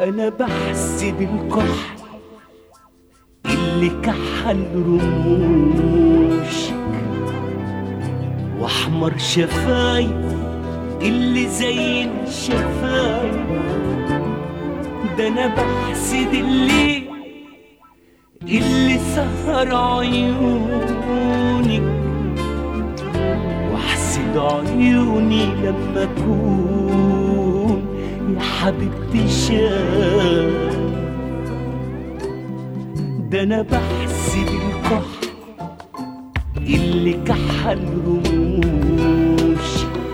انا بحسب الكحل اللي كحل رموشك واحمر شفايف اللي زين شفايف ده انا بحسد الليل اللي سهر عيونك واحسد عيوني لما اكون يا حبيبتي شاف ده انا بحسب الكحل اللي كحل رموشك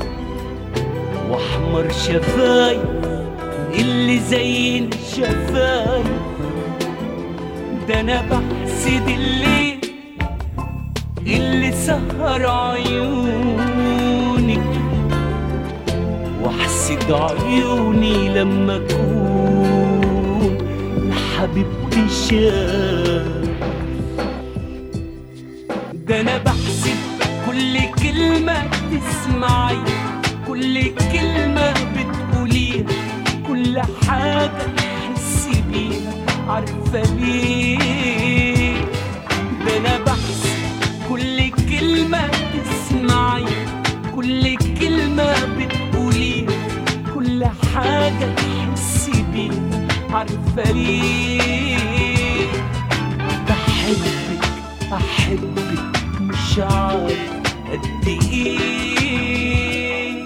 واحمر شفايف اللي زين شفايف ده انا بحسد الليل اللي سهر عيونك واحسد عيوني لما اكون يا حبيبتي شاف ده انا بحسب كل كلمة تسمعي كل كلمة بتقوليها كل حاجة تحسي بيها عارفة ليه ده انا بحسب كل كلمة تسمعي كل كلمة بتقوليها كل حاجة تحسي بيها عارفة ليه بحبك أحبك مش عارف قد إيه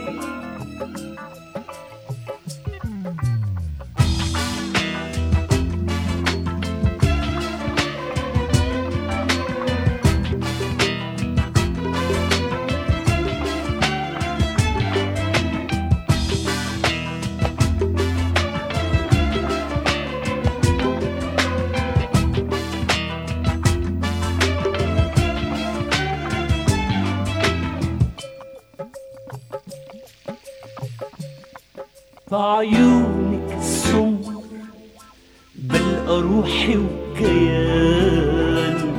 في عيونك السمر بلقى روحي وكياني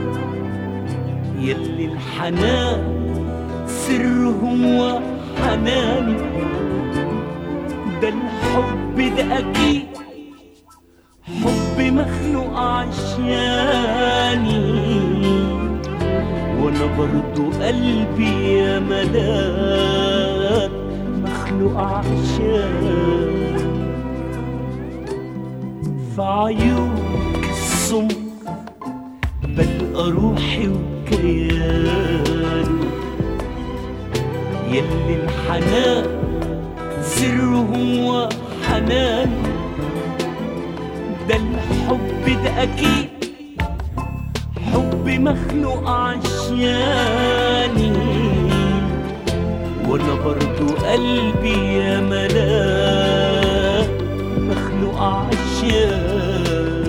يلي الحنان سرهم وحناني ده الحب ده أكيد حب مخلوق عشاني وانا برضو قلبي يا ملاك مخلوق عشان في عيونك السمر بلقى روحي وكياني يلي الحنان سرهم وحناني ده الحب ده أكيد حب مخلوق عشاني وانا برضو قلبي يا ملاك مخلوق عشان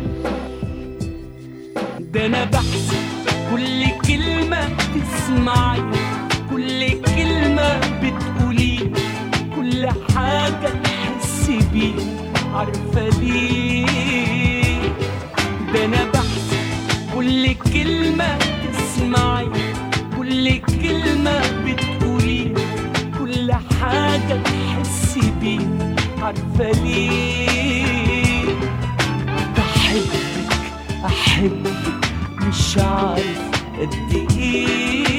ده انا بحسب كل كلمة تسمعي كل كلمة بتقولي كل حاجة تحسي بيها عارفة ليه ده انا بحسب كل كلمة تسمعي كل كلمة بتقولي كل حاجة تحسي بيها عارفة ليه بحبك أحبك مش عارف قد إيه